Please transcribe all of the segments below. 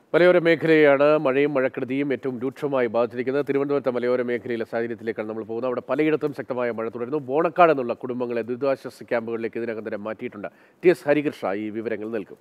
മലയോര മേഖലയാണ് മഴയും മഴക്കെടുതിയും ഏറ്റവും രൂക്ഷമായി ബാധിച്ചിരിക്കുന്നത് തിരുവനന്തപുരത്തെ മലയോര മേഖലയിലെ സാഹചര്യത്തിലേക്കാണ് നമ്മൾ പോകുന്നത് അവിടെ പലയിടത്തും ശക്തമായ മഴ തുടരുന്നു ബോണക്കാട് എന്നുള്ള കുടുംബങ്ങളെ ദുരിതാശ്വാസ ക്യാമ്പുകളിലേക്ക് ഇതിനകം തന്നെ മാറ്റിയിട്ടുണ്ട് ടി എസ് ഹരികൃഷ്ണ ഈ വിവരങ്ങൾ നൽകും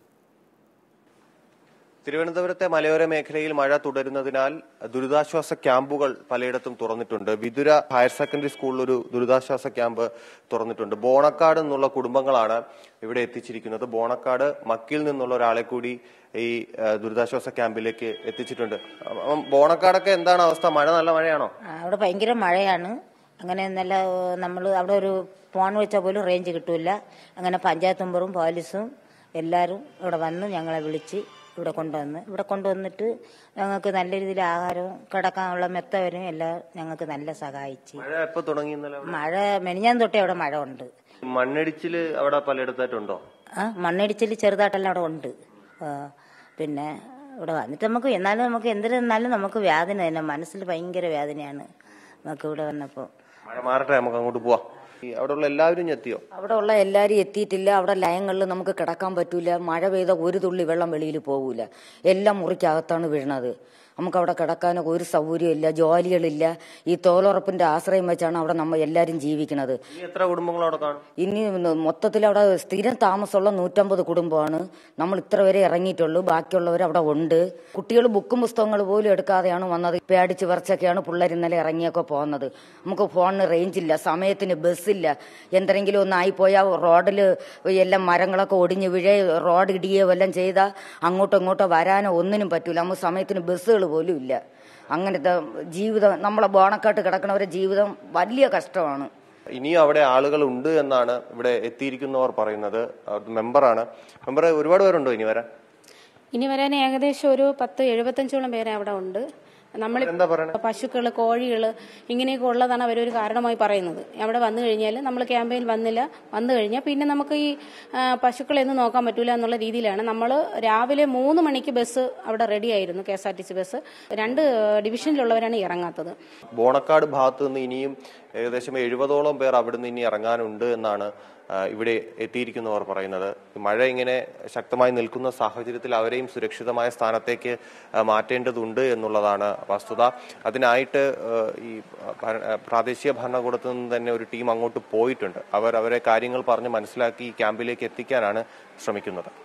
തിരുവനന്തപുരത്തെ മലയോര മേഖലയിൽ മഴ തുടരുന്നതിനാൽ ദുരിതാശ്വാസ ക്യാമ്പുകൾ പലയിടത്തും തുറന്നിട്ടുണ്ട് വിതുര ഹയർ സെക്കൻഡറി സ്കൂളിൽ ഒരു ദുരിതാശ്വാസ ക്യാമ്പ് തുറന്നിട്ടുണ്ട് ബോണക്കാട് എന്നുള്ള കുടുംബങ്ങളാണ് ഇവിടെ എത്തിച്ചിരിക്കുന്നത് ബോണക്കാട് മക്കിൽ നിന്നുള്ള ഒരാളെ കൂടി ഈ ആ, ദുരിതാശ്വാസ ക്യാമ്പിലേക്ക് എത്തിച്ചിട്ടുണ്ട് അപ്പം ബോണക്കാടൊക്കെ എന്താണ് അവസ്ഥ മഴ നല്ല മഴയാണോ ആ, അവിടെ ഭയങ്കര മഴയാണ് അങ്ങനെ നല്ല നമ്മൾ അവിടെ ഒരു ഫോൺ വിളിച്ചാൽ പോലും റേഞ്ച് കിട്ടൂല അങ്ങനെ പഞ്ചായത്ത് മെമ്പറും പോലീസും എല്ലാവരും ഇവിടെ വന്ന് ഞങ്ങളെ വിളിച്ച് ഇവിടെ കൊണ്ടുവന്ന് ഇവിടെ കൊണ്ടുവന്നിട്ട് ഞങ്ങൾക്ക് നല്ല രീതിയിൽ ആഹാരവും കിടക്കാനുള്ള മെത്ത വരും എല്ലാം ഞങ്ങൾക്ക് നല്ല സഹായിച്ച് മഴ എപ്പോ തുടങ്ങി ഇന്നലെ അവിടെ? മഴ മെനിഞ്ഞാൻ തൊട്ടേ അവിടെ മഴ ഉണ്ട് മണ്ണിടിച്ചില് അവിടെ പലയിടത്തായിട്ടുണ്ടോ ആ മണ്ണിടിച്ചിൽ ചെറുതായിട്ടെല്ലാം അവിടെ ഉണ്ട് ആ, പിന്നെ ഇവിടെ വന്നിട്ട് നമുക്ക് എന്നാലും നമുക്ക് എന്തിരുന്നാലും നമുക്ക് വേദന തന്നെ മനസ്സിൽ ഭയങ്കര വേദനയാണ് നമുക്ക് ഇവിടെ വന്നപ്പോൾ മഴ മാറട്ടെ നമുക്ക് അങ്ങോട്ട് പോവാം ഈ അവിടെയുള്ള എല്ലാവരും എത്തിയോ അവിടെ ഉള്ള എല്ലാവരും എത്തിയിട്ടില്ല അവിടെ ലയങ്ങളിൽ നമുക്ക് കിടക്കാൻ പറ്റൂല മഴ പെയ്ത ഒരു തുള്ളി വെള്ളം വെളിയിൽ പോകൂല എല്ലാം മുറിക്കകത്താണ് വീഴണത് നമുക്ക് അവിടെ കിടക്കാനോ ഒരു സൗകര്യമില്ല ജോലികളില്ല ഈ തോലുറപ്പിന്റെ ആശ്രയം വെച്ചാണ് അവിടെ നമ്മൾ എല്ലാവരും ജീവിക്കുന്നത് ഇനി എത്ര കുടുംബങ്ങൾ അവിടെ കാണും ഇനി മൊത്തത്തിൽ അവിടെ സ്ഥിരം താമസമുള്ള നൂറ്റമ്പത് കുടുംബമാണ് നമ്മൾ ഇത്ര വരെ ഇറങ്ങിയിട്ടുള്ളൂ ബാക്കിയുള്ളവർ അവിടെ ഉണ്ട് കുട്ടികൾ ബുക്കും പുസ്തകങ്ങൾ പോലും എടുക്കാതെയാണ് വന്നത് പേടിച്ച് വിറച്ചൊക്കെയാണ് പിള്ളേർ ഇന്നലെ ഇറങ്ങിയൊക്കെ പോകുന്നത് നമുക്ക് ഫോണിന് റേഞ്ച് ഇല്ല സമയത്തിന് ബസ്സില്ല എന്തെങ്കിലും ഒന്ന് ആയിപ്പോയാൽ റോഡിൽ എല്ലാം മരങ്ങളൊക്കെ ഒടിഞ്ഞ് വീഴേ റോഡ് ഇടിയോ വല്ലതും ചെയ്താൽ അങ്ങോട്ടോ ഇങ്ങോട്ടോ വരാനോ ഒന്നിനും പറ്റൂല നമുക്ക് സമയത്തിന് ബസ്സുകൾ പോലും ഇല്ല അങ്ങനത്തെ ജീവിതം നമ്മളെ ബോണക്കാട്ട് കിടക്കണവരെ ജീവിതം വലിയ കഷ്ടമാണ് ഇനിയും അവിടെ ആളുകൾ ഉണ്ട് എന്നാണ് ഇവിടെ എത്തിയിരിക്കുന്നവർ പറയുന്നത് അവിടുത്തെ മെമ്പറാണ് മെമ്പർ ഒരുപാട് പേരുണ്ടോ ഇനി വരാൻ ഇനി വരാൻ ഏകദേശം ഒരു പത്ത് എഴുപത്തഞ്ചോളം പേര് അവിടെ ഉണ്ട് നമ്മൾ എന്താ പറയണേ പശുക്കൾ കോഴികൾ ഇങ്ങനെയൊക്കെ ഉള്ളതാണ് അവരൊരു കാരണമായി പറയുന്നത് അവിടെ വന്നു കഴിഞ്ഞാൽ നമ്മൾ ക്യാമ്പയിൻ വന്നില്ല വന്നു കഴിഞ്ഞാൽ പിന്നെ നമുക്ക് ഈ ആ, പശുക്കളെ ഒന്നും നോക്കാൻ പറ്റൂല എന്നുള്ള രീതിയിലാണ് നമ്മൾ രാവിലെ മൂന്ന് മണിക്ക് ബസ് അവിടെ റെഡി ആയിരുന്നു K S R T C bus രണ്ട് ഡിവിഷനിലുള്ളവരാണ് ഇറങ്ങാത്തത് ബോണക്കാട് ഭാഗത്ത് നിന്ന് ഇനിയും ഏകദേശം എഴുപതോളം പേർ അവിടുന്ന് ഇനി ഇറങ്ങാനുണ്ട് എന്നാണ് ആ, ഇവിടെ എത്തിയിരിക്കുന്നവർ പറയുന്നത് മഴ ഇങ്ങനെ ശക്തമായി നിൽക്കുന്ന സാഹചര്യത്തിൽ അവരെയും സുരക്ഷിതമായ സ്ഥാനത്തേക്ക് ആ, മാറ്റേണ്ടതുണ്ട് എന്നുള്ളതാണ് വസ്തുത അതിനായിട്ട് ആ, ഈ ഭര- പ്രാദേശിക ഭരണകൂടത്തു നിന്ന് തന്നെ ഒരു ടീം അങ്ങോട്ട് പോയിട്ടുണ്ട് അവർ അവരെ കാര്യങ്ങൾ പറഞ്ഞ് മനസ്സിലാക്കി ഈ ക്യാമ്പിലേക്ക് എത്തിക്കാനാണ് ശ്രമിക്കുന്നത്